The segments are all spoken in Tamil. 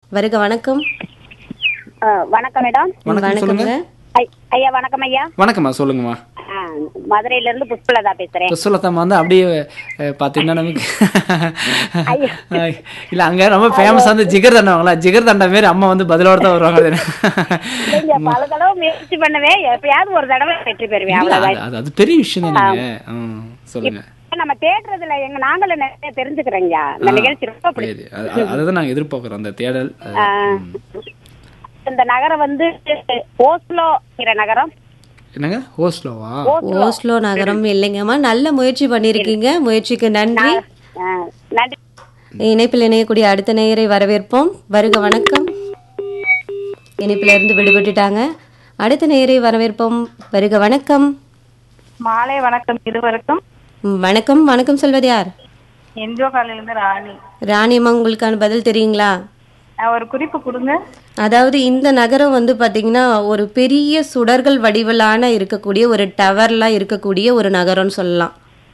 வருக வணக்கம் ஆ, வணக்கம் மேடம் வணக்கம் சொல்லுங்க வணக்கம்ங்க ஐ- ஐயா வணக்கம் ஐயா வணக்கம்மா சொல்லுங்கம்மா ஆ, மதுரையில இருந்து புஷ்பலதா பேசுறேன் புஷ்பலதா வந்து அப்படியே அஹ், பாத்தீங்கன்னா நமக்கு ஐயா. அஹ், இல்ல அங்க ரொம்ப ஃபேமஸ் வந்து ஜிகர் தண்டாங்களா ஜிகர் தண்டா மாரி அம்மா வந்து பதிலோட தான் வருவாங்க அது இல்லைங்க, பல தடவை முயற்சி பண்ணுவேன் எப்பயாவது ஒரு தடவை வெற்றி பெறுவேன் இல்ல, அவ்வளவுதான் அது- அது அது பெரிய விஷயம் தானே ம், சொல்லுங்க நம்ம தேடுறதுல எங்க நாங்களும் நிறைய தெரிஞ்சுக்கிறோங்க இந்த நிகழ்ச்சி ரொம்ப பிடிக்கும் சரி அது- அது- அதுதான் நாங்க எதிர்பார்க்கிறோம் அந்த தேடல் அது- ம். இந்த நகரம் வந்து ஓஸ்லோங்கிற நகரம் என்னங்க ஹோஸ்லோவா ஓஸ்லோ நகரம் இல்லைங்கம்மா நல்ல முயற்சி பண்ணிருக்கீங்க முயற்சிக்கு நன்றி ஆ, நன்றி இணைப்பில் இணையக்கூடிய அடுத்த நேயரை வரவேற்போம் வருக வணக்கம் இணைப்பில் இருந்து விடுபட்டுட்டாங்க அடுத்த நேயரை வரவேற்போம் வருக வணக்கம் மாலை வணக்கம் இருவருக்கும் ம், வணக்கம் வணக்கம் சொல்வது யார் என்ஜோ காலையிலிருந்து ராணி ராணியம்மா உங்களுக்கான பதில் தெரியுங்களா அஹ் ஒரு குறிப்பு கொடுங்க அதாவது இந்த நகரம் வந்து பாத்தீங்கன்னா ஒரு பெரிய சுடர்கள் வடிவிலான இருக்கக்கூடிய ஒரு டவர்லாம் இருக்கக்கூடிய ஒரு நகரம்னு சொல்லலாம்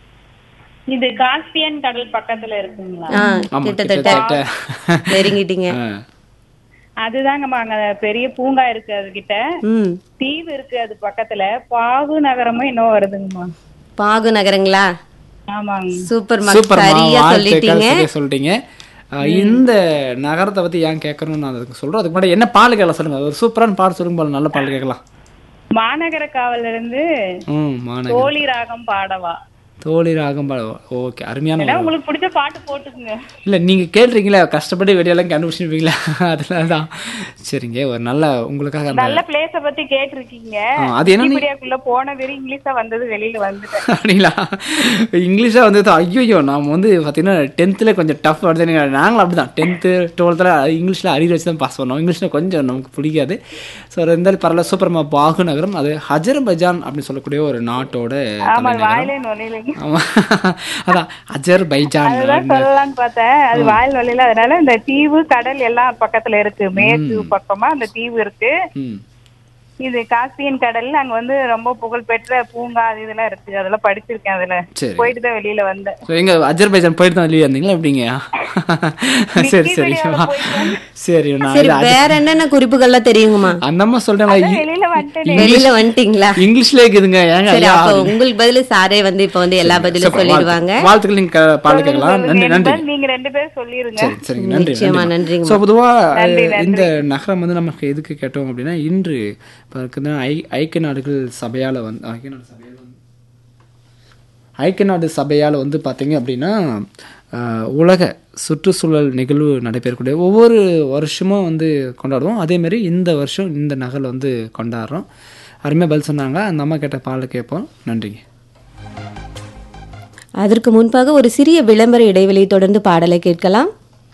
இது காஸ்பியன் கடல் பக்கத்துல இருக்குங்களா ஆ ஆமா கிட்டத்தட்ட கிட்டத்தட்ட நெருங்கிட்டீங்க ஆ. அதுதாங்கம்மா அங்க பெரிய பூங்கா இருக்கு அது கிட்ட ம் தீவு இருக்கு அது பக்கத்துல பாவு நகரமும் இன்னும் வருதுங்கம்மா பாகு நகரங்களா ஆமாங்க சூப்பர் மார்க் சூப்பர்மா சரியா வாழ்த்துக்கள் சொல்லிட்டீங்க சரியா சொல்லிட்டீங்க அஹ், இந்த நகரத்தை பத்தி ஏன் கேட்கணும்னு நான் அதுக்கு சொல்றேன் அதுக்கு முன்னாடி என்ன பால் கேட்கலாம் சொல்லுங்க ஒரு சூப்பரான பால் சொல்லுங்க பால் நல்ல பால் கேட்கலாம் மாநகர காவல்ல இருந்து ம் மாநகர் தோழி ராகம் பாடவா தோழி ராகம் பால் ஓகே அருமையான ஏன்னா ஒரு- உங்களுக்கு பிடிச்ச பாட்டு போட்டுக்குங்க இல்ல நீங்க கேள்றீங்களா கஷ்டப்பட்டு வெளியெல்லாம் கண்டுபிடிச்சிருப்பீங்களா அதனால தான் சரிங்க ஒரு நல்ல உங்களுக்காக அந்த நல்ல பிளேஸ பத்தி கேட்டிருக்கீங்க ஆ, அது என்னன்னு- விக்கிபீடியாக்குள்ள போன வெறும் இங்கிலீஷா வந்தது வெளியில வந்துட்டேன் அப்படிங்களா இங்கிலீஷாக வந்து ஐயோ நாம் வந்து பார்த்தீங்கன்னா டென்த்தில் கொஞ்சம் டஃப் வருது நாங்களும் அப்படி தான் டென்த்து டுவெல்த்தில் இங்கிலீஷில் அரியர் வச்சு தான் பாஸ் பண்ணோம் இங்கிலீஷில் கொஞ்சம் நமக்கு பிடிக்காது ஸோ இருந்தாலும் பரவாயில்ல சூப்பர்மா பாகு நகரம் அது ஹஜர்பைஜான் அப்படின்னு சொல்லக்கூடிய ஒரு நாட்டோட ஆமா தலைநகரம் வாயிலே நுழையிலைங்க ஆமா அதான் அஜர்பைஜான் அதுதான் சொல்லலாம்னு பார்த்தேன் அது வாயில் வழியில அதனால இந்த தீவு கடல் எல்லாம் பக்கத்துல இருக்கு மேற்கு பக்கமா அந்த தீவு இருக்கு ம் இது காஸ்பியன் கடல் அங்க வந்து ரொம்ப புகழ்பெற்ற பூங்கா அது இதெல்லாம் இருக்கு அதெல்லாம் படிச்சிருக்கேன் அதுல சரி போயிட்டு தான் வெளியில வந்தேன் ஸோ எங்க அஜர்பைஜான் போயிட்டு தான் வெளியே வந்தீங்களா எப்படிங்க சரி சரி விக்கிபீடியாவுல போயிட்டு வந்து- சரி நான் சரி இது அஜ- வேற என்னென்ன குறிப்புகள்லாம் தெரியுங்கம்மா அந்த அம்மா சொல்றாங்களா இ- வெளியில வந்துட்டேன் வெளியில வந்துட்டீங்களா இங்கிலீஷ்ல இருக்குதுங்க ஏங்க சரி ஐயா அப்ப உங்களுக்கு பதிலு சாரே வந்து இப்ப வந்து எல்லா பதிலும் சூப்பர், சொல்லிடுவாங்க வாழ்த்து- வாழ்த்துக்கள் நீங்க க- பாடல் கேட்கலாம் நன்றி நன்றி நீங்க ரெண்டு பேரும் சொல்லிருங்க சரி சரிங்க நன்றி நிச்சயமா, நன்றி நன்றிங்கம்மா. ஸோ பொதுவா நன்றி, அஹ், இந்த நகரம் வந்து நமக்கு எதுக்கு கேட்டோம் அப்படின்னா இன்று இப்போ இருக்குதுன்னா ஐ ஐக்கிய நாடுகள் சபையால வந்து ஐக்கிய நாடு சபையால வந்து ஐக்கிய நாடு சபையால் வந்து பார்த்தீங்க அப்படின்னா அஹ், உலக சுற்றுச்சூழல் நிகழ்வு நடைபெறக்கூடிய ஒவ்வொரு வருஷமும் வந்து கொண்டாடுவோம் அதேமாரி இந்த வருஷம் இந்த நகரில் வந்து கொண்டாடுறோம் அருமையாக பதில் சொன்னாங்க அந்த அம்மா கேட்ட பாடலை கேட்போம் நன்றிங்க அதற்கு முன்பாக ஒரு சிறிய விளம்பர இடைவெளி தொடர்ந்து பாடலை கேட்கலாம்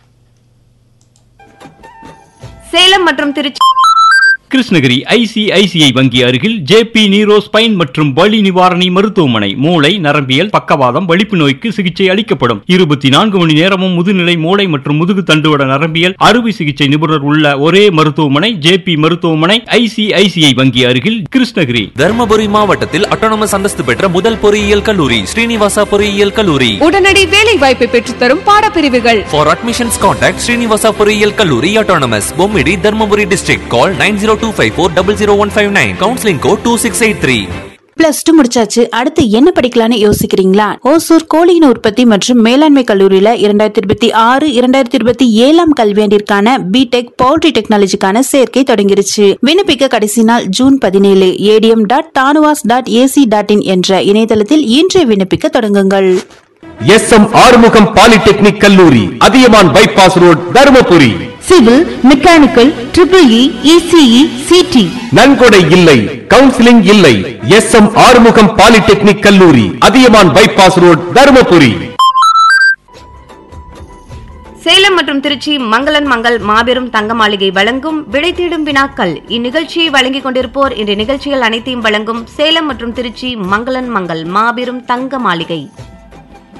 சேலம் மற்றும் திருச்சி கிருஷ்ணகிரி ஐசிஐசிஐ வங்கி அருகில் ஜேபி நீரோ ஸ்பைன் மற்றும் வலி நிவாரணி மருத்துவமனை மூளை நரம்பியல் பக்கவாதம் வலிப்பு நோய்க்கு சிகிச்சை அளிக்கப்படும் இருபத்தி நான்கு மணி நேரமும் முதுநிலை மூளை மற்றும் முதுகு தண்டுவட நரம்பியல் அறுவை சிகிச்சை நிபுணர் உள்ள ஒரே மருத்துவமனை ஜேபி மருத்துவமனை ஐசிஐசிஐ வங்கி அருகில் கிருஷ்ணகிரி தர்மபுரி மாவட்டத்தில் அட்டானமஸ் அந்தஸ்து பெற்ற முதல் பொறியியல் கல்லூரி ஸ்ரீனிவாசா பொறியியல் கல்லூரி உடனடி வேலை வாய்ப்பை பெற்றுத்தரும் பாடப்பிரிவுகள் For admissions contact ஸ்ரீனிவாசா பொறியியல் கல்லூரி autonomous Bommidi Dharmapuri district call nine zero two five four double zero one five nine counselling code two six eight three plus two முடிச்சாச்சு அடுத்து என்ன படிக்கலாம்னு யோசிக்கிறீங்களா ஓசூர் கோழியின் உற்பத்தி மற்றும் மேலாண்மை கல்லூரியில இரண்டாயிரத்தி இருபத்தி ஆறு இரண்டாயிரத்தி இருபத்தி ஏழாம் கல்வியாண்டிற்கான பிடெக் பவுல்ட்ரி டெக்னாலஜிக்கான சேர்க்கை தொடங்கிருச்சு விண்ணப்பிக்க கடைசி நாள் ஜூன் பதினேழு ATM dot Tanuvas dot AC dot in என்ற இணையதளத்தில் இன்றே விண்ணப்பிக்க தொடங்குங்கள் எஸ் எம் ஆறுமுகம் பாலிடெக்னிக் கல்லூரி Athiyaman bypass road Dharmapuri civil mechanical triple E ECE CT நன்கொடை இல்லை கவுன்சிலிங் இல்லை எஸ் எம் ஆறுமுகம் பாலிடெக்னிக் கல்லூரி அதியமான் பைபாஸ் ரோட் தருமபுரி சேலம் மற்றும் திருச்சி மங்களன் மங்கள் மாபெரும் தங்க மாளிகை வழங்கும் விடை தேடும் வினாக்கள் இந்நிகழ்ச்சியை வழங்கிக் கொண்டிருப்போர் இன்றைய நிகழ்ச்சிகள் அனைத்தையும் வழங்கும் சேலம் மற்றும் திருச்சி மங்களன் மங்கள் மாபெரும் தங்க மாளிகை